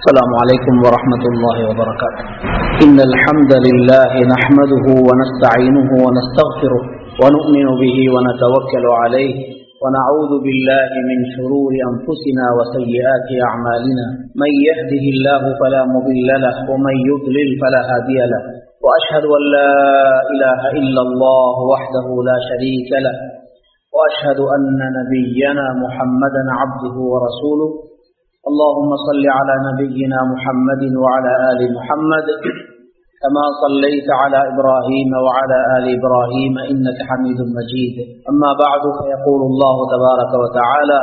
السلام عليكم ورحمة الله وبركاته إن الحمد لله نحمده ونستعينه ونستغفره ونؤمن به ونتوكل عليه ونعوذ بالله من شرور أنفسنا وسيئات أعمالنا من يهده الله فلا مضل له ومن يضلل فلا هادي له وأشهد أن لا إله إلا الله وحده لا شريك له وأشهد أن نبينا محمدا عبده ورسوله اللهم صل على نبينا محمد وعلى آل محمد كما صليت على إبراهيم وعلى آل إبراهيم إنك حميد مجيد أما بعد فيقول الله تبارك وتعالى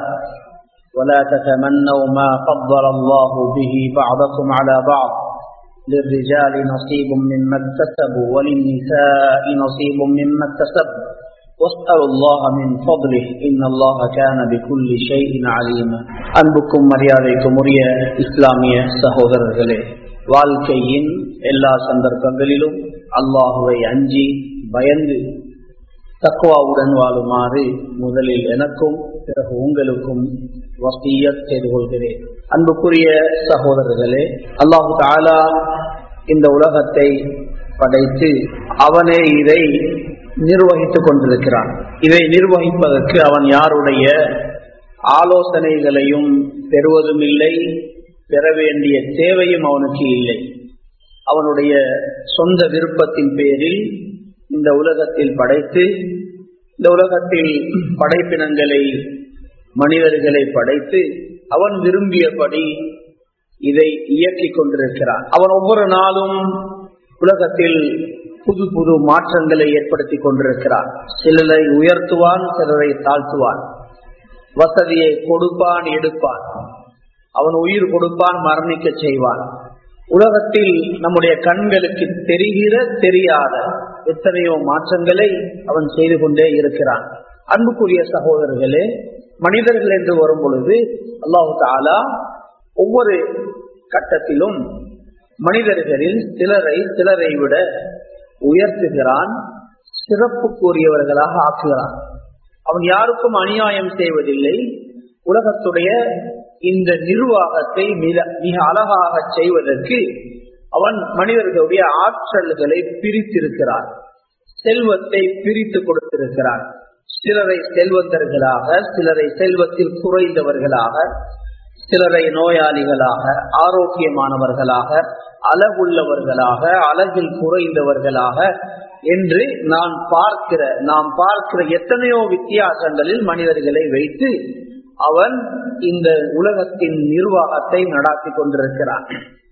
ولا تتمنوا ما فضل الله به بعضكم على بعض للرجال نصيب مما اكتسبوا وللنساء نصيب مما اكتسبوا واسألوا الله من فضله إن الله كان بكل شيء عليما அன்புக்கும் மரியாதைக்கும் உரிய இஸ்லாமிய சகோதரர்களே வாழ்க்கையின் எல்லா சந்தர்ப்பங்களிலும் அல்லாஹுவை அஞ்சி பயந்து தக்குவாவுடன் வாழுமாறு முதலில் எனக்கும் பிறகு உங்களுக்கும் வசிய செய்து கொள்கிறேன் அன்புக்குரிய சகோதரர்களே அல்லாஹு தாலா இந்த உலகத்தை படைத்து அவனே இதை நிர்வகித்துக் கொண்டிருக்கிறான் இதை நிர்வகிப்பதற்கு அவன் யாருடைய ஆலோசனைகளையும் பெறுவதும் இல்லை பெற வேண்டிய தேவையும் அவனுக்கு இல்லை அவனுடைய சொந்த விருப்பத்தின் பேரில் இந்த உலகத்தில் படைத்து இந்த உலகத்தில் படைப்பினங்களை மனிதர்களை படைத்து அவன் விரும்பியபடி இதை இயக்கிக் கொண்டிருக்கிறான் அவன் ஒவ்வொரு நாளும் உலகத்தில் புது புது மாற்றங்களை ஏற்படுத்தி கொண்டிருக்கிறான் சிலரை உயர்த்துவான் சிலரை தாழ்த்துவான் வசதியை கொடுப்பான் எடுப்பான் அவன் உயிர் கொடுப்பான் மரணிக்க செய்வான் உலகத்தில் நம்முடைய கண்களுக்கு தெரிகிற தெரியாத எத்தனையோ மாற்றங்களை அவன் செய்து கொண்டே இருக்கிறான் அன்புக்குரிய சகோதரர்களே மனிதர்கள் என்று வரும் பொழுது அல்லாஹு தாலா ஒவ்வொரு கட்டத்திலும் மனிதர்களில் சிலரை சிலரை விட உயர்த்துகிறான் சிறப்புக்குரியவர்களாக ஆக்குகிறான் அவன் யாருக்கும் அநியாயம் செய்வதில்லை உலகத்துடைய இந்த நிர்வாகத்தை மிக மிக அழகாக செய்வதற்கு அவன் மனிதர்களுடைய ஆற்றல்களை பிரித்திருக்கிறான் செல்வத்தை பிரித்து கொடுத்திருக்கிறான் சிலரை செல்வந்தர்களாக சிலரை செல்வத்தில் குறைந்தவர்களாக சிலரை நோயாளிகளாக ஆரோக்கியமானவர்களாக அழகுள்ளவர்களாக அழகில் குறைந்தவர்களாக என்று நான் பார்க்கிற நாம் பார்க்கிற எத்தனையோ வித்தியாசங்களில் மனிதர்களை வைத்து அவன் இந்த உலகத்தின் நிர்வாகத்தை நடாத்தி கொண்டிருக்கிறான்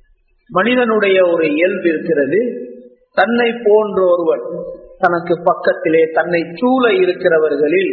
மனிதனுடைய ஒரு இயல்பு இருக்கிறது தன்னை போன்ற ஒருவன் தனக்கு பக்கத்திலே தன்னை சூழ இருக்கிறவர்களில்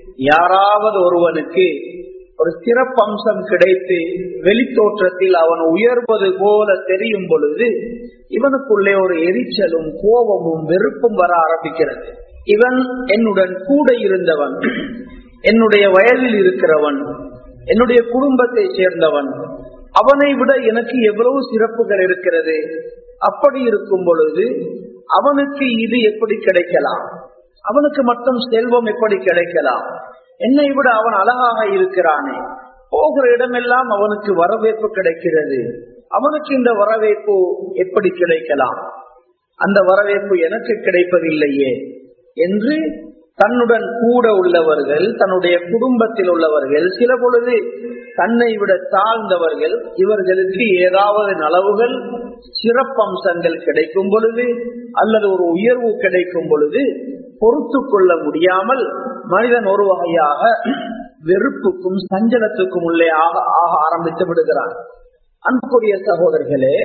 யாராவது ஒருவனுக்கு ஒரு சிறப்பம்சம் கிடைத்து வெளித்தோற்றத்தில் அவன் உயர்வது போல தெரியும் பொழுது இவனுக்குள்ளே ஒரு எரிச்சலும் கோபமும் வெறுப்பும் வர ஆரம்பிக்கிறது இவன் என்னுடன் கூட இருந்தவன் என்னுடைய வயலில் இருக்கிறவன் என்னுடைய குடும்பத்தை சேர்ந்தவன் அவனை விட எனக்கு எவ்வளவு சிறப்புகள் இருக்கிறது அப்படி இருக்கும் பொழுது அவனுக்கு இது எப்படி கிடைக்கலாம் அவனுக்கு மட்டும் செல்வம் எப்படி கிடைக்கலாம் என்னை விட அவன் அழகாக இருக்கிறானே போகிற இடமெல்லாம் அவனுக்கு வரவேற்பு கிடைக்கிறது அவனுக்கு இந்த வரவேற்பு எப்படி கிடைக்கலாம் அந்த வரவேற்பு எனக்கு கிடைப்பதில்லையே என்று தன்னுடன் கூட உள்ளவர்கள் தன்னுடைய குடும்பத்தில் உள்ளவர்கள் சில பொழுது தன்னை விட தாழ்ந்தவர்கள் இவர்களுக்கு ஏதாவது நலவுகள் சிறப்பம்சங்கள் கிடைக்கும் பொழுது அல்லது ஒரு உயர்வு கிடைக்கும் பொழுது பொறுத்து கொள்ள முடியாமல் மனிதன் ஒரு வகையாக வெறுப்புக்கும் சஞ்சலத்துக்கும் உள்ளே ஆக ஆக ஆரம்பித்து விடுகிறான் அன்புக்குரிய சகோதரர்களே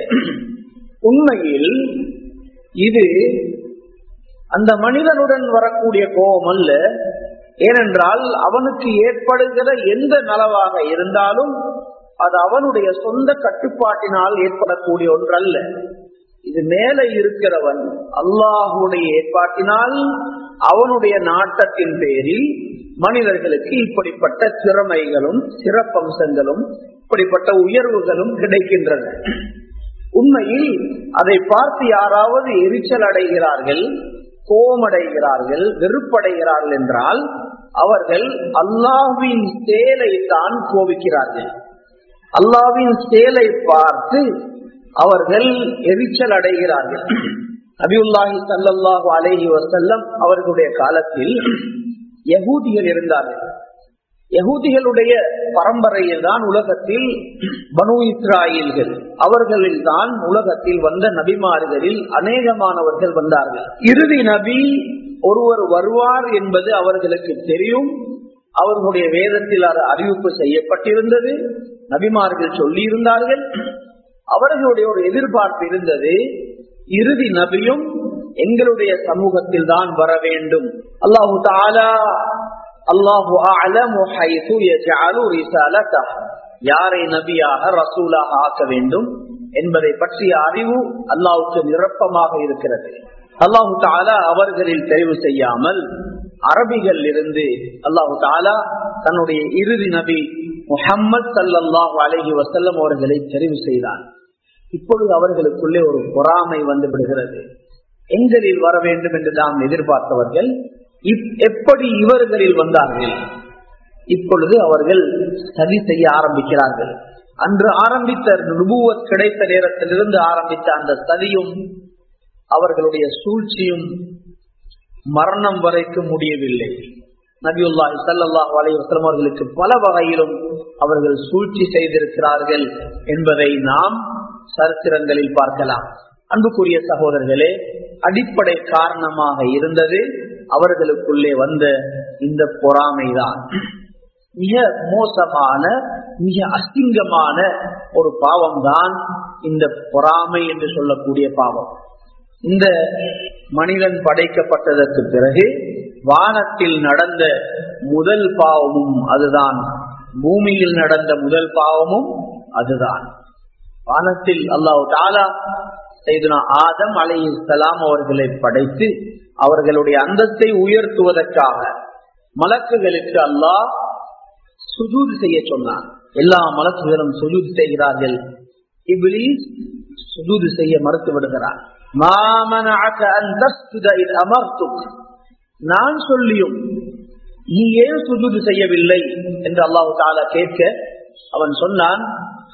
உண்மையில் இது அந்த மனிதனுடன் வரக்கூடிய கோபம் அல்ல ஏனென்றால் அவனுக்கு ஏற்படுகிற எந்த நலவாக இருந்தாலும் அது அவனுடைய சொந்த கட்டுப்பாட்டினால் ஏற்படக்கூடிய ஒன்றல்ல இது மேல இருக்கிறவன் அல்லாஹுடைய ஏற்பாட்டினால் அவனுடைய நாட்டத்தின் பேரில் மனிதர்களுக்கு இப்படிப்பட்ட திறமைகளும் சிறப்பம்சங்களும் இப்படிப்பட்ட உயர்வுகளும் கிடைக்கின்றன உண்மையில் அதை பார்த்து யாராவது எரிச்சல் அடைகிறார்கள் கோமடைகிறார்கள் வெறுப்படைகிறார்கள் என்றால் அவர்கள் அல்லாஹ்வின் செயலை தான் கோபிக்கிறார்கள் அல்லாவின் செயலை பார்த்து அவர்கள் எரிச்சல் அடைகிறார்கள் நபியுல்லாஹி சல்லல்லாஹு அலைஹி வசல்லம் அவர்களுடைய காலத்தில் யகூதிகள் இருந்தார்கள் யகூதிகளுடைய பரம்பரையில் தான் உலகத்தில் பனு இஸ்ராயல்கள் அவர்களில் தான் உலகத்தில் வந்த நபிமார்களில் அநேகமானவர்கள் வந்தார்கள் இறுதி நபி ஒருவர் வருவார் என்பது அவர்களுக்கு தெரியும் அவர்களுடைய வேதத்தில் அது அறிவிப்பு செய்யப்பட்டிருந்தது நபிமார்கள் சொல்லி இருந்தார்கள் அவர்களுடைய ஒரு எதிர்பார்ப்பு இருந்தது இறுதி நபியும் எங்களுடைய சமூகத்தில் தான் வர வேண்டும் அல்லாஹு தாலா அல்லாஹு யாரை நபியாக ரசூலாக ஆக்க வேண்டும் என்பதை பற்றிய அறிவு அல்லாவுக்கு நிரப்பமாக இருக்கிறது அல்லாஹு தாலா அவர்களில் தெரிவு செய்யாமல் அரபிகள் இருந்து அல்லாஹு தாலா தன்னுடைய இறுதி நபி முஹம்மது சல்லாஹு அலஹி வசல்லம் அவர்களை தெரிவு செய்தான் இப்பொழுது அவர்களுக்குள்ளே ஒரு பொறாமை வந்து விடுகிறது எங்களில் வர வேண்டும் என்று நாம் எதிர்பார்த்தவர்கள் எப்படி இவர்களில் வந்தார்கள் இப்பொழுது அவர்கள் சதி செய்ய ஆரம்பிக்கிறார்கள் அன்று ஆரம்பித்த நுபுவத் கிடைத்த நேரத்திலிருந்து ஆரம்பித்த அந்த சதியும் அவர்களுடைய சூழ்ச்சியும் மரணம் வரைக்கும் முடியவில்லை நபியுல்லாஹி சல்லாஹ் அலைவசலம் அவர்களுக்கு பல வகையிலும் அவர்கள் சூழ்ச்சி செய்திருக்கிறார்கள் என்பதை நாம் சரித்திரங்களில் பார்க்கலாம் அன்புக்குரிய சகோதரர்களே அடிப்படை காரணமாக இருந்தது அவர்களுக்குள்ளே வந்த இந்த பொறாமைதான் மிக மோசமான மிக அசிங்கமான ஒரு பாவம் தான் இந்த பொறாமை என்று சொல்லக்கூடிய பாவம் இந்த மனிதன் படைக்கப்பட்டதற்கு பிறகு வானத்தில் நடந்த முதல் பாவமும் அதுதான் பூமியில் நடந்த முதல் பாவமும் அதுதான் வானத்தில் அல்லாஹு தாலா செய்துனா ஆதம் அலை இஸ்லாம் அவர்களை படைத்து அவர்களுடைய அந்தத்தை உயர்த்துவதற்காக மலக்குகளுக்கு அல்லாஹ் சுஜூது செய்ய சொன்னான் எல்லா மலக்குகளும் சுஜூது செய்கிறார்கள் இப்லீஸ் சுஜூது செய்ய மறுத்து விடுகிறான் நான் சொல்லியும் நீ ஏன் சுஜூது செய்யவில்லை என்று அல்லாஹு தாலா கேட்க அவன் சொன்னான்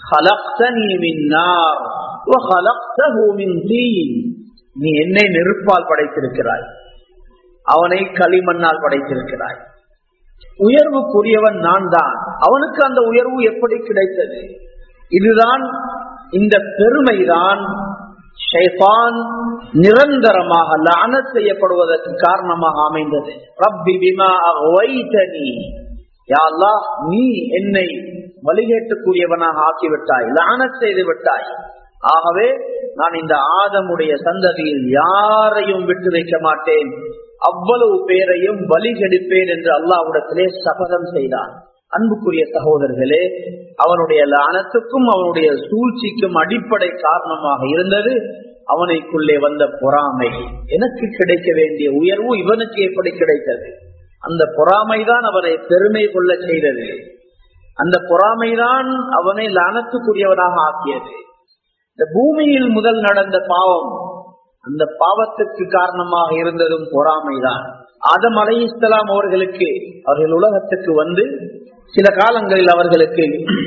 நீ என்னை நெருப்பால் படைத்திருக்கிறாய் அவனை களிமண்ணால் படைத்திருக்கிறாய் உயர்வுக்குரியவன் நான் தான் அவனுக்கு அந்த உயர்வு எப்படி கிடைத்தது இதுதான் இந்த பெருமைதான் ஷைபான் நிரந்தரமாக லான செய்யப்படுவதற்கு காரணமாக அமைந்தது ரப்பி பிமா அவைதனி யாழ்லா நீ என்னை வழிகேட்டுக்குரியவனாக ஆக்கிவிட்டாய் லான செய்து விட்டாய் ஆகவே நான் இந்த ஆதமுடைய சந்ததியில் யாரையும் விட்டு வைக்க மாட்டேன் அவ்வளவு பேரையும் வழிகெடுப்பேன் என்று அல்லாவிடத்திலே சபதம் செய்தான் அன்புக்குரிய சகோதரர்களே அவனுடைய லானத்துக்கும் அவனுடைய சூழ்ச்சிக்கும் அடிப்படை காரணமாக இருந்தது அவனைக்குள்ளே வந்த பொறாமை எனக்கு கிடைக்க வேண்டிய உயர்வு இவனுக்கு எப்படி கிடைத்தது அந்த பொறாமைதான் அவனை பெருமை கொள்ள செய்தது அந்த பொறாமைதான் அவனை லானத்துக்குரியவனாக ஆக்கியது இந்த பூமியில் முதல் நடந்த பாவம் அந்த பாவத்துக்கு காரணமாக இருந்ததும் பொறாமைதான் ஆதம் அலை இஸ்லாம் அவர்களுக்கு அவர்கள் உலகத்துக்கு வந்து சில காலங்களில் அவர்களுக்கு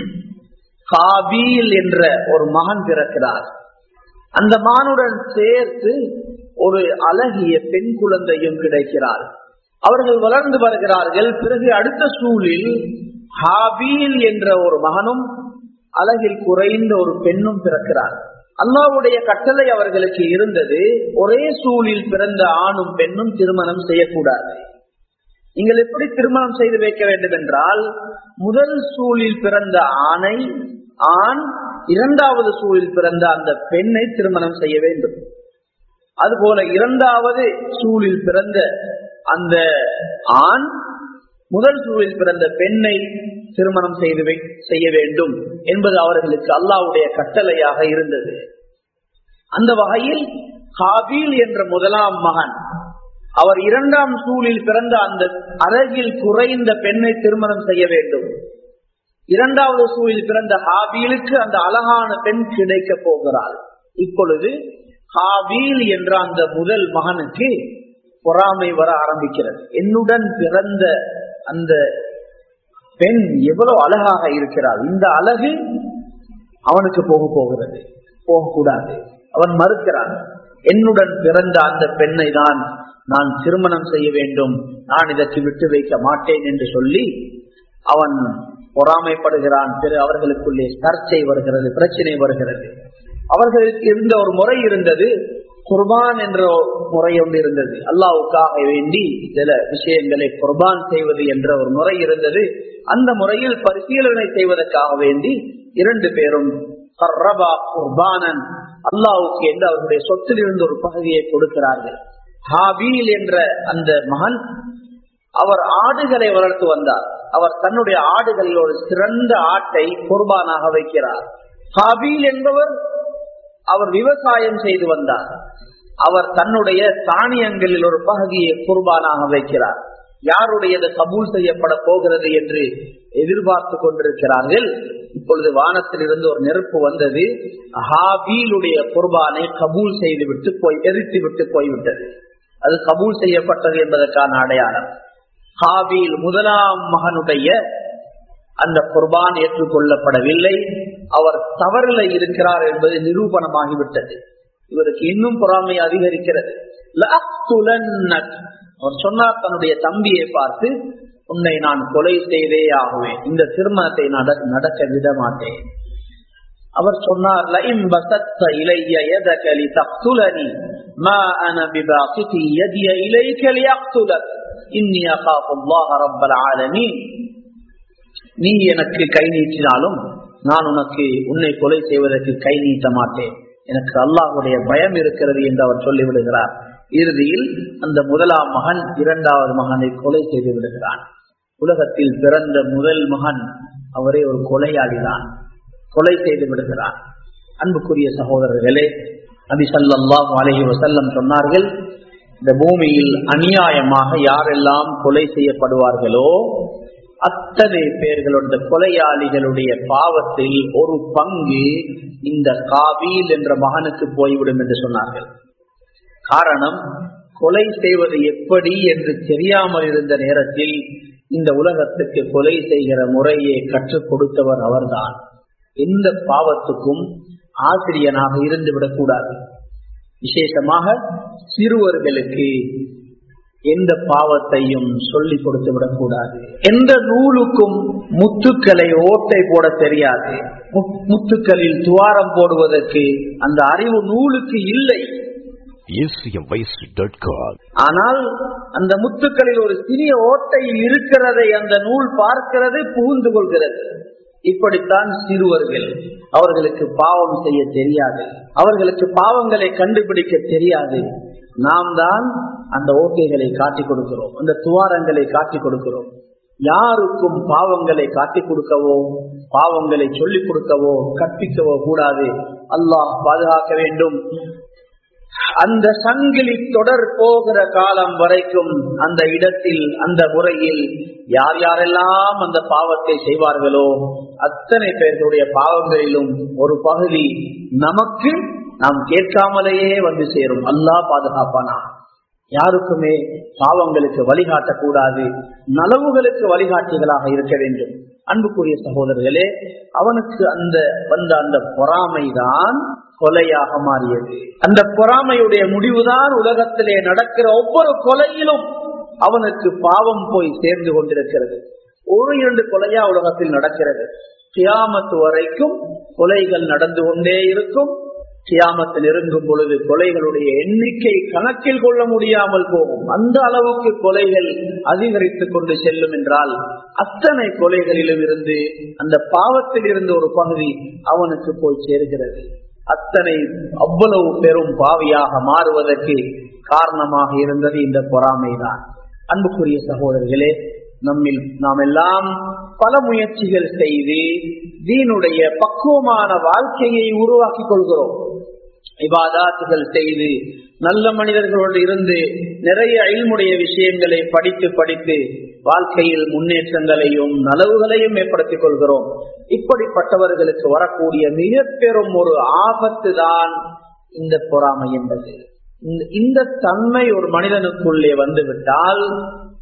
காபீல் என்ற ஒரு மகன் பிறக்கிறார் அந்த மகனுடன் சேர்த்து ஒரு அழகிய பெண் குழந்தையும் கிடைக்கிறார் அவர்கள் வளர்ந்து வருகிறார்கள் பிறகு அடுத்த சூழில் ஹாபீல் என்ற ஒரு மகனும் அழகில் குறைந்த ஒரு பெண்ணும் பிறக்கிறார் அல்லாவுடைய கட்டளை அவர்களுக்கு இருந்தது ஒரே சூழில் பிறந்த ஆணும் பெண்ணும் திருமணம் செய்யக்கூடாது நீங்கள் எப்படி திருமணம் செய்து வைக்க வேண்டும் என்றால் முதல் சூழில் பிறந்த ஆணை ஆண் இரண்டாவது சூழில் பிறந்த அந்த பெண்ணை திருமணம் செய்ய வேண்டும் அதுபோல இரண்டாவது சூழில் பிறந்த அந்த ஆண் முதல் சூழில் பிறந்த பெண்ணை திருமணம் செய்து செய்ய வேண்டும் என்பது அவர்களுக்கு அல்லாவுடைய கட்டளையாக இருந்தது அந்த வகையில் ஹாபீல் என்ற முதலாம் மகன் அவர் இரண்டாம் சூழில் பிறந்த அந்த அழகில் குறைந்த பெண்ணை திருமணம் செய்ய வேண்டும் இரண்டாவது சூழில் பிறந்த ஹாபீலுக்கு அந்த அழகான பெண் கிடைக்க போகிறாள் இப்பொழுது ஹாபீல் என்ற அந்த முதல் மகனுக்கு பொறாமை வர ஆரம்பிக்கிறது என்னுடன் பிறந்த அந்த பெண் எவ்வளவு அழகாக இருக்கிறாள் இந்த அழகு அவனுக்கு போக போகிறது போகக்கூடாது அவன் மறுக்கிறான் என்னுடன் பிறந்த அந்த பெண்ணை தான் நான் திருமணம் செய்ய வேண்டும் நான் இதற்கு விட்டு வைக்க மாட்டேன் என்று சொல்லி அவன் பொறாமைப்படுகிறான் பிற அவர்களுக்குள்ளே சர்ச்சை வருகிறது பிரச்சனை வருகிறது அவர்களுக்கு இருந்த ஒரு முறை இருந்தது குர்பான் என்ற முறை ஒன்று இருந்தது அல்லாவுக்காக வேண்டி சில விஷயங்களை குர்பான் செய்வது என்ற ஒரு முறை இருந்தது அந்த முறையில் பரிசீலனை செய்வதற்காக வேண்டி இரண்டு பேரும் குர்பானன் அல்லாவுக்கு என்று அவர்களுடைய சொத்தில் இருந்து ஒரு பகுதியை கொடுக்கிறார்கள் ஹாபீல் என்ற அந்த மகன் அவர் ஆடுகளை வளர்த்து வந்தார் அவர் தன்னுடைய ஆடுகளில் ஒரு சிறந்த ஆட்டை குர்பானாக வைக்கிறார் ஹாபீல் என்பவர் அவர் விவசாயம் செய்து வந்தார் அவர் தன்னுடைய தானியங்களில் ஒரு பகுதியை குர்பானாக வைக்கிறார் யாருடையது கபூல் செய்யப்பட போகிறது என்று எதிர்பார்த்து கொண்டிருக்கிறார்கள் இப்பொழுது வானத்தில் இருந்து ஒரு நெருப்பு வந்தது ஹாபீலுடைய குர்பானை கபூல் செய்து விட்டு போய் எரித்து விட்டு போய்விட்டது அது கபூல் செய்யப்பட்டது என்பதற்கான அடையாளம் ஹாபீல் முதலாம் மகனுடைய அந்த குர்பான் ஏற்றுக்கொள்ளப்படவில்லை அவர் தவறில இருக்கிறார் என்பது நிரூபணமாகிவிட்டது இவருக்கு இன்னும் பொறாமை அதிகரிக்கிறது அவர் சொன்னார் தன்னுடைய தம்பியை பார்த்து உன்னை நான் கொலை செய்தே ஆகுவேன் இந்த திருமணத்தை நடக்க விட மாட்டேன் அவர் சொன்னார் லஇம் பசத்த இலைய يدك لتقتلني ما انا بباسط يدي اليك ليقتلك اني اخاف الله رب العالمين நீ எனக்கு கை நீட்டினாலும் நான் உனக்கு உன்னை கொலை செய்வதற்கு கை நீட்ட மாட்டேன் எனக்கு அல்லாஹுடைய பயம் இருக்கிறது என்று அவர் சொல்லிவிடுகிறார் இறுதியில் அந்த முதலாம் மகன் இரண்டாவது மகனை கொலை செய்து விடுகிறான் உலகத்தில் பிறந்த முதல் மகன் அவரே ஒரு கொலையாளிதான் கொலை செய்து விடுகிறான் அன்புக்குரிய சகோதரர்களே நபி சல்லாஹ் அலஹி வசல்லம் சொன்னார்கள் இந்த பூமியில் அநியாயமாக யாரெல்லாம் கொலை செய்யப்படுவார்களோ அத்தனை பேர்களுடைய கொலையாளிகளுடைய பாவத்தில் ஒரு பங்கு இந்த காபீல் என்ற மகனுக்கு போய்விடும் என்று சொன்னார்கள் காரணம் கொலை செய்வது எப்படி என்று தெரியாமல் இருந்த நேரத்தில் இந்த உலகத்துக்கு கொலை செய்கிற முறையை கற்றுக் கொடுத்தவர் அவர்தான் எந்த பாவத்துக்கும் ஆசிரியனாக இருந்து விடக்கூடாது விசேஷமாக சிறுவர்களுக்கு எந்த பாவத்தையும் சொல்லி கொடுத்து விடக்கூடாது எந்த நூலுக்கும் முத்துக்களை ஓட்டை போட தெரியாது முத்துக்களில் துவாரம் போடுவதற்கு அந்த அறிவு நூலுக்கு இல்லை ஆனால் அந்த முத்துக்களில் ஒரு சிறிய ஓட்டை இருக்கிறதை அந்த நூல் பார்க்கிறது புகுந்து கொள்கிறது இப்படித்தான் சிறுவர்கள் அவர்களுக்கு பாவம் செய்ய தெரியாது அவர்களுக்கு பாவங்களை கண்டுபிடிக்க தெரியாது நாம் தான் அந்த ஓட்டைகளை காட்டிக் கொடுக்கிறோம் அந்த துவாரங்களை காட்டிக் கொடுக்கிறோம் யாருக்கும் பாவங்களை காட்டிக் கொடுக்கவோ பாவங்களை சொல்லிக் கொடுக்கவோ கற்பிக்கவோ கூடாது அல்லாஹ் பாதுகாக்க வேண்டும் அந்த சங்கிலி தொடர் போகிற காலம் வரைக்கும் அந்த இடத்தில் அந்த முறையில் யார் யாரெல்லாம் அந்த பாவத்தை செய்வார்களோ அத்தனை பேர்களுடைய பாவங்களிலும் ஒரு பகுதி நமக்கு நாம் கேட்காமலேயே வந்து சேரும் அல்லாஹ் பாதுகாப்பானா யாருக்குமே பாவங்களுக்கு வழிகாட்டக்கூடாது நலவுகளுக்கு வழிகாட்டிகளாக இருக்க வேண்டும் அன்புக்குரிய சகோதரர்களே அவனுக்கு அந்த வந்த அந்த பொறாமைதான் கொலையாக மாறியது அந்த பொறாமையுடைய முடிவுதான் உலகத்திலே நடக்கிற ஒவ்வொரு கொலையிலும் அவனுக்கு பாவம் போய் சேர்ந்து கொண்டிருக்கிறது ஒரு இரண்டு கொலையா உலகத்தில் நடக்கிறது கியாமத்து வரைக்கும் கொலைகள் நடந்து கொண்டே இருக்கும் கியாமத்து நெருங்கும் பொழுது கொலைகளுடைய எண்ணிக்கை கணக்கில் கொள்ள முடியாமல் போகும் அந்த அளவுக்கு கொலைகள் அதிகரித்துக் கொண்டு செல்லும் என்றால் அத்தனை கொலைகளிலும் இருந்து அந்த பாவத்தில் இருந்து ஒரு பகுதி அவனுக்கு போய் சேருகிறது அத்தனை அவ்வளவு பெரும் பாவியாக மாறுவதற்கு காரணமாக இருந்தது இந்த பொறாமைதான் அன்புக்குரிய சகோதரர்களே நம்மில் நாம் எல்லாம் பல முயற்சிகள் செய்து தீனுடைய பக்குவமான வாழ்க்கையை உருவாக்கி கொள்கிறோம் இபாதாத்துகள் செய்து நல்ல மனிதர்களோடு இருந்து நிறைய அயல்முடைய விஷயங்களை படித்து படித்து வாழ்க்கையில் முன்னேற்றங்களையும் நலவுகளையும் ஏற்படுத்திக் கொள்கிறோம் இப்படிப்பட்டவர்களுக்கு வரக்கூடிய மிக பெரும் ஒரு ஆபத்து தான் இந்த பொறாமை என்பது இந்த தன்மை ஒரு மனிதனுக்குள்ளே வந்துவிட்டால்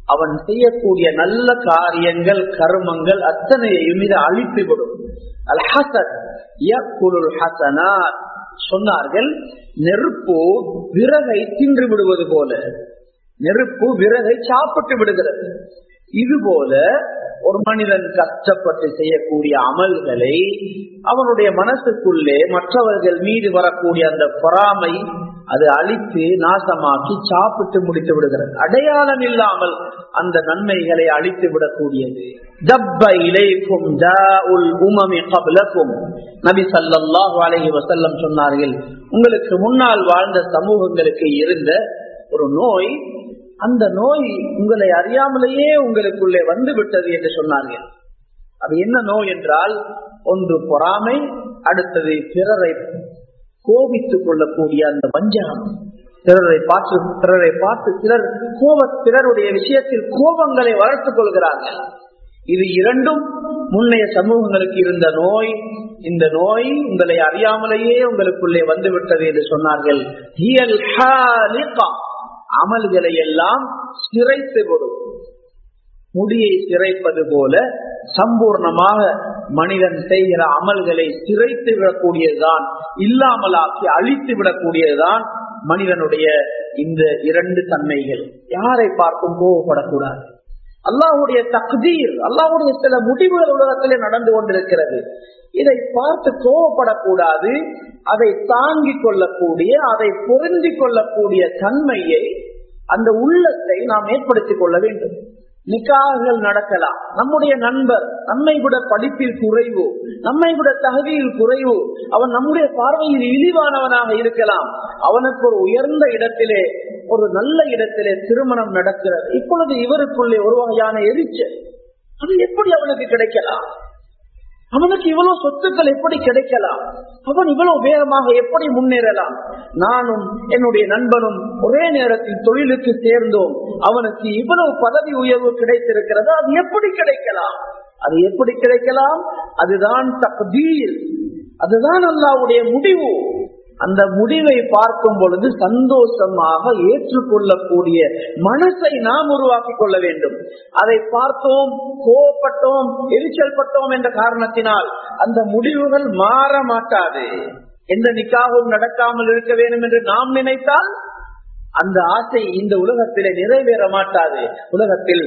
அவன் செய்யக்கூடிய நல்ல காரியங்கள் கர்மங்கள் அத்தனையையும் இது அழித்துவிடும் அல் ஹசன் ஹசனாத் சொன்னார்கள் நெருப்பு விறகை தின்று விடுவது போல நெருப்பு விறகை சாப்பிட்டு விடுகிறது இது போல ஒரு மனிதன் கஷ்டப்பட்டு செய்யக்கூடிய அமல்களை அவனுடைய மனசுக்குள்ளே மற்றவர்கள் மீது வரக்கூடிய அந்த பொறாமை அது அழித்து நாசமாக்கி சாப்பிட்டு முடித்து விடுகிறது அடையாளம் இல்லாமல் அந்த நன்மைகளை அழித்து விடக்கூடியது தப்ப இலைக்கும் உமமி கபலக்கும் நபி சல்லாஹு அலஹி வசல்லம் சொன்னார்கள் உங்களுக்கு முன்னால் வாழ்ந்த சமூகங்களுக்கு இருந்த ஒரு நோய் அந்த நோய் உங்களை அறியாமலேயே உங்களுக்குள்ளே வந்து விட்டது என்று சொன்னார்கள் அது என்ன நோய் என்றால் ஒன்று பொறாமை அடுத்தது பிறரை கோபித்துக் கொள்ளக்கூடிய அந்த வஞ்சகம் பிறரை பார்த்து பிறரை பார்த்து சிலர் கோப பிறருடைய விஷயத்தில் கோபங்களை வளர்த்துக் கொள்கிறார்கள் இது இரண்டும் முன்னைய சமூகங்களுக்கு இருந்த நோய் இந்த நோய் உங்களை அறியாமலேயே உங்களுக்குள்ளே வந்துவிட்டது என்று சொன்னார்கள் அமல்களை எல்லாம் சிறைத்து விடும் முடியை சிறைப்பது போல சம்பூர்ணமாக மனிதன் செய்கிற அமல்களை சிறைத்து விடக்கூடியதுதான் இல்லாமலாக்கி அழித்து விடக்கூடியதுதான் மனிதனுடைய இந்த இரண்டு தன்மைகள் யாரை பார்க்கும் கோவப்படக்கூடாது அல்லாஹுடைய தக்தீர் அல்லாஹுடைய சில முடிவுகள் உலகத்திலே நடந்து கொண்டிருக்கிறது இதை பார்த்து கோவப்படக்கூடாது அதை தாங்கிக் கொள்ளக்கூடிய அதை பொருந்தி கொள்ளக்கூடிய தன்மையை அந்த உள்ளத்தை நாம் ஏற்படுத்திக் கொள்ள வேண்டும் நிக்காகள் நடக்கலாம் நம்முடைய நண்பர் நம்மை விட படிப்பில் குறைவு நம்மை விட தகுதியில் குறைவு அவன் நம்முடைய பார்வையில் இழிவானவனாக இருக்கலாம் அவனுக்கு ஒரு உயர்ந்த இடத்திலே ஒரு நல்ல இடத்திலே திருமணம் நடக்கிறது இப்பொழுது இவருக்குள்ளே ஒரு வகையான எரிச்சல் அது எப்படி அவனுக்கு கிடைக்கலாம் அவனுக்கு இவ்வளவு சொத்துக்கள் எப்படி கிடைக்கலாம் அவன் இவ்வளவு வேகமாக எப்படி முன்னேறலாம் நானும் என்னுடைய நண்பனும் ஒரே நேரத்தில் தொழிலுக்கு சேர்ந்தோம் அவனுக்கு இவ்வளவு பதவி உயர்வு கிடைத்திருக்கிறது அது எப்படி கிடைக்கலாம் அது எப்படி கிடைக்கலாம் அதுதான் தக்தீர் அதுதான் அல்லாவுடைய முடிவு அந்த முடிவை பார்க்கும் பொழுது சந்தோஷமாக ஏற்றுக்கொள்ளக்கூடிய மனசை நாம் உருவாக்கி கொள்ள வேண்டும் அதை பார்த்தோம் கோவப்பட்டோம் எரிச்சல் பட்டோம் என்ற காரணத்தினால் அந்த முடிவுகள் மாற மாட்டாது எந்த நிக்காகவும் நடக்காமல் இருக்க வேண்டும் என்று நாம் நினைத்தால் அந்த ஆசை இந்த உலகத்திலே நிறைவேற மாட்டாது உலகத்தில்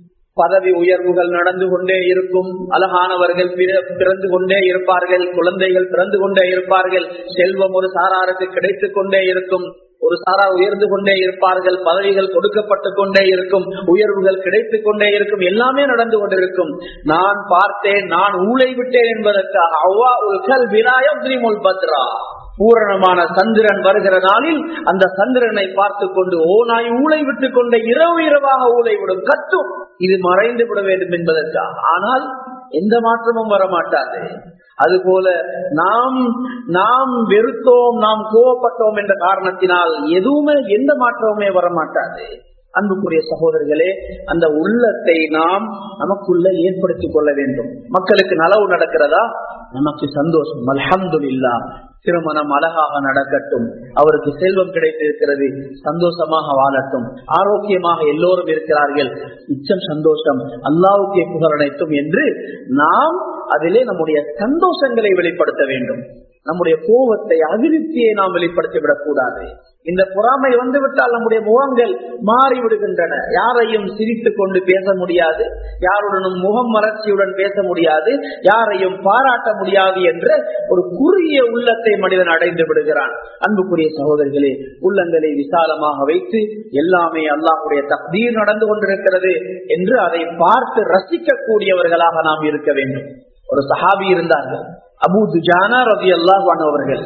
பதவி உயர்வுகள் நடந்து கொண்டே இருக்கும் அழகானவர்கள் பிறந்து கொண்டே இருப்பார்கள் குழந்தைகள் பிறந்து கொண்டே இருப்பார்கள் செல்வம் ஒரு சாராருக்கு கிடைத்துக் கொண்டே இருக்கும் ஒரு சாரா உயர்ந்து கொண்டே இருப்பார்கள் பதவிகள் கொடுக்கப்பட்டு கொண்டே இருக்கும் உயர்வுகள் கிடைத்துக் கொண்டே இருக்கும் எல்லாமே நடந்து கொண்டிருக்கும் நான் பார்த்தேன் நான் ஊழை விட்டேன் என்பதற்காக அவ்வா உல் வினாயம் திரிமுல் பத்ரா பூரணமான சந்திரன் வருகிற நாளில் அந்த சந்திரனை பார்த்து கொண்டு ஓ நாய் ஊழை விட்டுக் கொண்ட இரவு இரவாக ஊழை விடும் கத்தும் இது மறைந்து விட வேண்டும் என்பதற்காக ஆனால் எந்த மாற்றமும் வரமாட்டாது அதுபோல நாம் நாம் வெறுத்தோம் நாம் கோவப்பட்டோம் என்ற காரணத்தினால் எதுவுமே எந்த மாற்றமுமே வரமாட்டாது அன்புக்குரிய சகோதரர்களே அந்த உள்ளத்தை நாம் நமக்குள்ள ஏற்படுத்திக் கொள்ள வேண்டும் மக்களுக்கு நலவு நடக்கிறதா நமக்கு சந்தோஷம் அல்ஹம்துல்லா திருமணம் அழகாக நடக்கட்டும் அவருக்கு செல்வம் கிடைத்திருக்கிறது சந்தோஷமாக வாழட்டும் ஆரோக்கியமாக எல்லோரும் இருக்கிறார்கள் மிச்சம் சந்தோஷம் அல்லாவுக்கே புகழனைத்தும் என்று நாம் அதிலே நம்முடைய சந்தோஷங்களை வெளிப்படுத்த வேண்டும் நம்முடைய கோபத்தை அதிருப்தியை நாம் வெளிப்படுத்திவிடக் கூடாது இந்த பொறாமை வந்துவிட்டால் நம்முடைய முகங்கள் மாறி விடுகின்றன யாரையும் சிரித்துக் கொண்டு பேச முடியாது யாருடனும் முகம் மலர்ச்சியுடன் பேச முடியாது யாரையும் பாராட்ட முடியாது என்ற ஒரு குறுகிய உள்ளத்தை மனிதன் அடைந்து விடுகிறான் அன்புக்குரிய சகோதரிகளே உள்ளங்களை விசாலமாக வைத்து எல்லாமே அல்லாஹுடைய தக்தீர் நடந்து கொண்டிருக்கிறது என்று அதை பார்த்து ரசிக்கக்கூடியவர்களாக நாம் இருக்க வேண்டும் ஒரு சஹாபி இருந்தார்கள் அபு துஜானா ரவி அல்லாஹான் அவர்கள்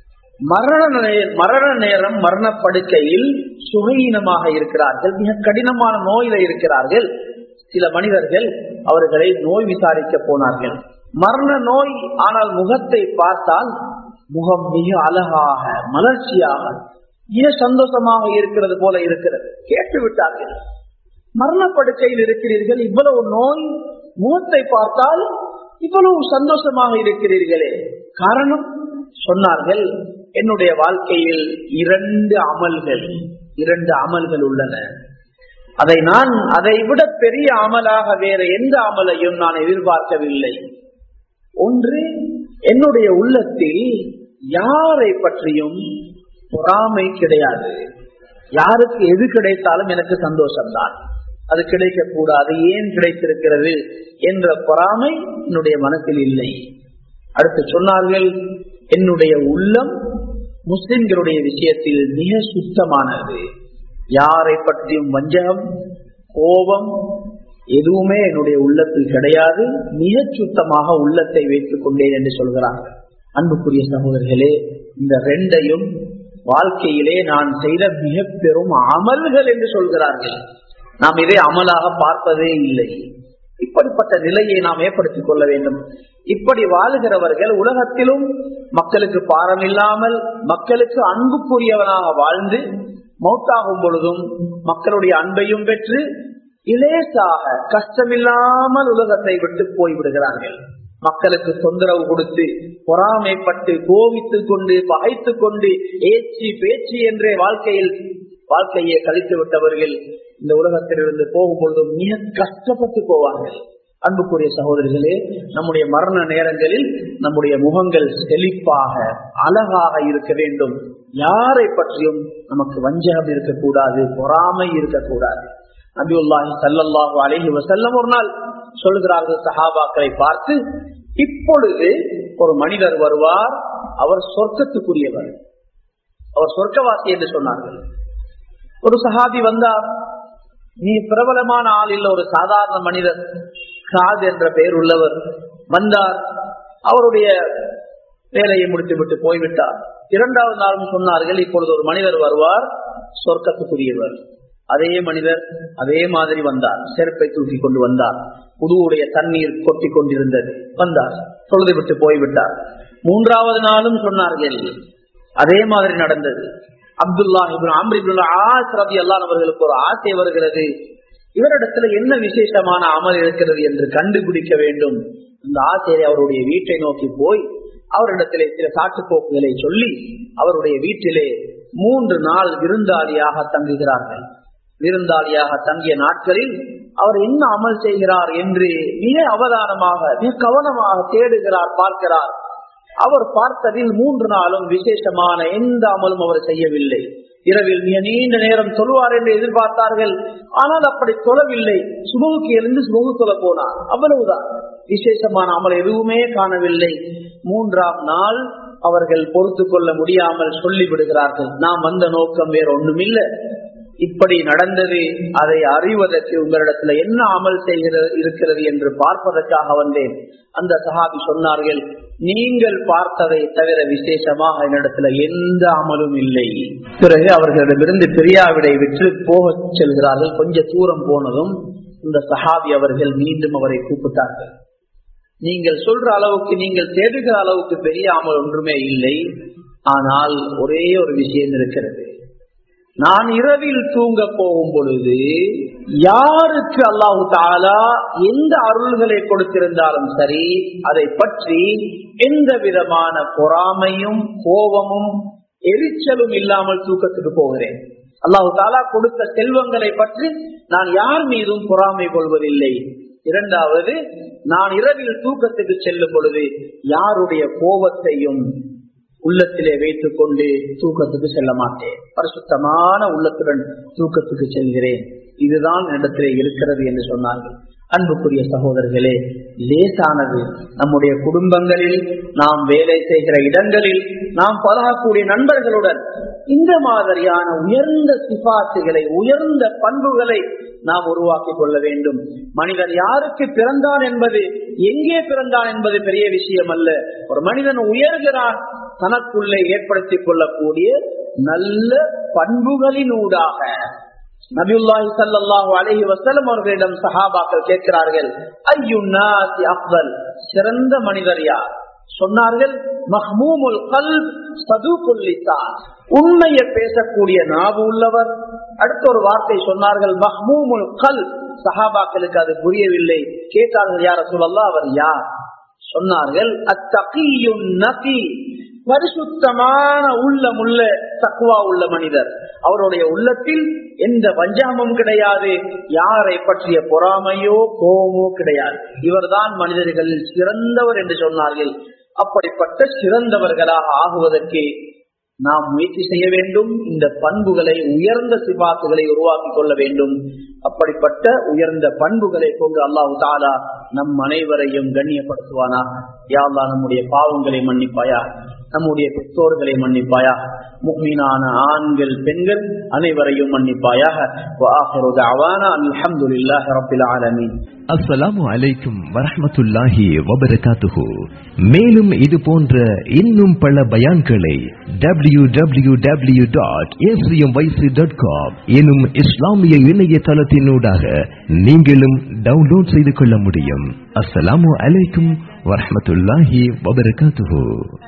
மரண மரண நேரம் மரணப்படுக்கையில் சுகீனமாக இருக்கிறார்கள் மிக கடினமான நோயில இருக்கிறார்கள் சில மனிதர்கள் அவர்களை நோய் விசாரிக்க போனார்கள் மரண நோய் ஆனால் முகத்தை பார்த்தால் முகம் மிக அழகாக மலர்ச்சியாக மிக சந்தோஷமாக இருக்கிறது போல இருக்கிறது கேட்டு விட்டார்கள் மரணப்படுக்கையில் இருக்கிறீர்கள் இவ்வளவு நோய் முகத்தை பார்த்தால் இவ்வளவு சந்தோஷமாக இருக்கிறீர்களே காரணம் சொன்னார்கள் என்னுடைய வாழ்க்கையில் இரண்டு அமல்கள் இரண்டு அமல்கள் உள்ளன அதை நான் அதை விட பெரிய அமலாக வேற எந்த அமலையும் நான் எதிர்பார்க்கவில்லை ஒன்று என்னுடைய உள்ளத்தில் யாரை பற்றியும் பொறாமை கிடையாது யாருக்கு எது கிடைத்தாலும் எனக்கு சந்தோஷம்தான் அது கிடைக்க கூடாது ஏன் கிடைத்திருக்கிறது என்ற பொறாமை என்னுடைய மனத்தில் இல்லை அடுத்து சொன்னார்கள் என்னுடைய உள்ளம் முஸ்லிம்களுடைய விஷயத்தில் மிக சுத்தமானது யாரை பற்றியும் வஞ்சகம் கோபம் எதுவுமே என்னுடைய உள்ளத்தில் கிடையாது மிக சுத்தமாக உள்ளத்தை வைத்துக் கொண்டேன் என்று சொல்கிறார்கள் அன்புக்குரிய சகோதரர்களே இந்த ரெண்டையும் வாழ்க்கையிலே நான் செய்த மிக பெரும் அமல்கள் என்று சொல்கிறார்கள் நாம் இதை அமலாக பார்ப்பதே இல்லை இப்படிப்பட்ட நிலையை நாம் ஏற்படுத்திக் கொள்ள வேண்டும் இப்படி வாழுகிறவர்கள் உலகத்திலும் மக்களுக்கு பாரம் இல்லாமல் மக்களுக்கு அன்புக்குரியவனாக வாழ்ந்து மௌத்தாகும் பொழுதும் மக்களுடைய அன்பையும் பெற்று இலேசாக கஷ்டமில்லாமல் உலகத்தை விட்டு போய்விடுகிறார்கள் மக்களுக்கு தொந்தரவு கொடுத்து பொறாமைப்பட்டு கோவித்துக் கொண்டு பகைத்துக் கொண்டு ஏச்சி பேச்சு என்றே வாழ்க்கையில் வாழ்க்கையை கழித்து விட்டவர்கள் இந்த உலகத்திலிருந்து போகும் பொழுது மிக கஷ்டப்பட்டு போவார்கள் அன்புக்குரிய சகோதரிகளே நம்முடைய மரண நேரங்களில் நம்முடைய முகங்கள் செழிப்பாக அழகாக இருக்க வேண்டும் யாரை பற்றியும் நமக்கு வஞ்சகம் இருக்கக்கூடாது பொறாமை இருக்கக்கூடாது நபியுல்லாஹி சல்லல்லாஹு அலைஹி வஸல்லம் ஒரு நாள் சொல்கிறார்கள் சஹாபாக்களை பார்த்து இப்பொழுது ஒரு மனிதர் வருவார் அவர் சொர்க்கத்துக்குரியவர் அவர் சொர்க்கவாசி என்று சொன்னார்கள் ஒரு சஹாபி வந்தார் நீ பிரபலமான ஆள் இல்ல ஒரு சாதாரண மனிதர் சாத் என்ற பெயர் உள்ளவர் வந்தார் அவருடைய வேலையை முடித்துவிட்டு போய்விட்டார் இரண்டாவது நாளும் சொன்னார்கள் இப்பொழுது ஒரு மனிதர் வருவார் சொர்க்கத்துக்குரியவர் அதே மனிதர் அதே மாதிரி வந்தார் செருப்பை தூக்கி கொண்டு வந்தார் புதுவுடைய தண்ணீர் கொட்டி கொண்டிருந்தது வந்தார் தொழுது விட்டு போய்விட்டார் மூன்றாவது நாளும் சொன்னார்கள் அதே மாதிரி நடந்தது அப்துல்லா அம்ரிபுல்லா ஆஸ் ரவி அல்லான் அவர்களுக்கு ஒரு ஆசை வருகிறது இவரிடத்துல என்ன விசேஷமான அமல் இருக்கிறது என்று கண்டுபிடிக்க வேண்டும் அந்த ஆசையை அவருடைய வீட்டை நோக்கி போய் அவரிடத்திலே சில சாட்டுப்போக்குகளை சொல்லி அவருடைய வீட்டிலே மூன்று நாள் விருந்தாளியாக தங்குகிறார்கள் விருந்தாளியாக தங்கிய நாட்களில் அவர் என்ன அமல் செய்கிறார் என்று மிக அவதானமாக மிக கவனமாக தேடுகிறார் பார்க்கிறார் அவர் பார்த்ததில் மூன்று நாளும் விசேஷமான எந்த அமலும் அவர் செய்யவில்லை இரவில் மிக நீண்ட நேரம் சொல்வார் என்று எதிர்பார்த்தார்கள் ஆனால் அப்படி சொல்லவில்லை சுமுகுக்கு எழுந்து சுமுகு சொல்ல போனார் அவ்வளவுதான் விசேஷமான அமல் எதுவுமே காணவில்லை மூன்றாம் நாள் அவர்கள் பொறுத்து கொள்ள முடியாமல் சொல்லிவிடுகிறார்கள் நாம் வந்த நோக்கம் வேற ஒண்ணுமில்லை இப்படி நடந்தது அதை அறிவதற்கு உங்களிடத்துல என்ன அமல் செய்கிறது இருக்கிறது என்று பார்ப்பதற்காக வந்தேன் அந்த சஹாபி சொன்னார்கள் நீங்கள் பார்த்ததை தவிர விசேஷமாக என்னிடத்துல எந்த அமலும் இல்லை பிறகு அவர்களிடமிருந்து பெரியாவிடை விற்று போக செல்கிறார்கள் கொஞ்ச தூரம் போனதும் இந்த சஹாபி அவர்கள் மீண்டும் அவரை கூப்பிட்டார்கள் நீங்கள் சொல்ற அளவுக்கு நீங்கள் தேடுகிற அளவுக்கு பெரிய அமல் ஒன்றுமே இல்லை ஆனால் ஒரே ஒரு விஷயம் இருக்கிறது நான் இரவில் தூங்க போகும் பொழுது யாருக்கு அல்லாஹு தாலா எந்த அருள்களை கொடுத்திருந்தாலும் சரி அதை பற்றி எந்த விதமான பொறாமையும் கோபமும் எரிச்சலும் இல்லாமல் தூக்கத்துக்கு போகிறேன் அல்லாஹு தாலா கொடுத்த செல்வங்களை பற்றி நான் யார் மீதும் பொறாமை கொள்வதில்லை இரண்டாவது நான் இரவில் தூக்கத்துக்கு செல்லும் பொழுது யாருடைய கோபத்தையும் உள்ளத்திலே வைத்துக் கொண்டு தூக்கத்துக்கு செல்ல மாட்டேன் பரிசுத்தமான உள்ளத்துடன் தூக்கத்துக்கு செல்கிறேன் இதுதான் இடத்திலே இருக்கிறது என்று சொன்னார்கள் அன்புக்குரிய சகோதரர்களே லேசானது நம்முடைய குடும்பங்களில் நாம் வேலை செய்கிற இடங்களில் நாம் பழகக்கூடிய நண்பர்களுடன் இந்த மாதிரியான உயர்ந்த சிபாசுகளை உயர்ந்த பண்புகளை நாம் உருவாக்கி கொள்ள வேண்டும் மனிதன் யாருக்கு பிறந்தான் என்பது எங்கே பிறந்தான் என்பது பெரிய விஷயம் அல்ல ஒரு மனிதன் உயர்கிறான் தனக்குள்ளே ஏற்படுத்திக் கொள்ளக்கூடிய நல்ல பண்புகளினூடாக நபியுல்லாஹி சல்லாஹு அலஹி வசலம் அவர்களிடம் சஹாபாக்கள் கேட்கிறார்கள் ஐயுன்னாசி அப்தல் சிறந்த மனிதர் யார் சொன்னார்கள் மஹ்மூமுல் கல் சதுகுல்லிசான் உண்மையை பேசக்கூடிய நாவு உள்ளவர் அடுத்த ஒரு வார்த்தை சொன்னார்கள் மஹ்மூமுல் கல் சஹாபாக்களுக்கு அது புரியவில்லை கேட்டார்கள் யார சொல்லலாம் அவர் யார் சொன்னார்கள் அத்தகியுன் நகி பரிசுத்தமான உள்ளம் உள்ள தக்குவா உள்ள மனிதர் அவருடைய உள்ளத்தில் எந்த வஞ்சாமம் கிடையாது யாரை பற்றிய பொறாமையோ கோபமோ கிடையாது இவர்தான் மனிதர்களில் சிறந்தவர் என்று சொன்னார்கள் அப்படிப்பட்ட சிறந்தவர்களாக ஆகுவதற்கு நாம் முயற்சி செய்ய வேண்டும் இந்த பண்புகளை உயர்ந்த சிபாத்துகளை உருவாக்கி கொள்ள வேண்டும் அப்படிப்பட்ட உயர்ந்த பண்புகளை கொண்டு அல்லாஹு தாலா நம் அனைவரையும் கண்ணியப்படுத்துவானா யாழ்லா நம்முடைய பாவங்களை மன்னிப்பாயா நம்முடைய பெற்றோர்களை மன்னிப்பாயா முக்மீனான ஆண்கள் பெண்கள் அனைவரையும் மன்னிப்பாயாக அல்ஹம்துலில்லாஹி ரப்பில் ஆலமீன் அஸ்ஸலாமு அலைக்கும் வரஹ்மத்துல்லாஹி வபரகாத்துஹு மேலும் இது போன்ற இன்னும் பல பயான்களை W W W dot dot com எனும் இஸ்லாமிய இணையதளத்தினூடாக நீங்களும் டவுன்லோட் செய்து கொள்ள முடியும் அஸ்ஸலாமு அலைக்கும் வரஹ்மத்துல்லாஹி வபரகாத்துஹு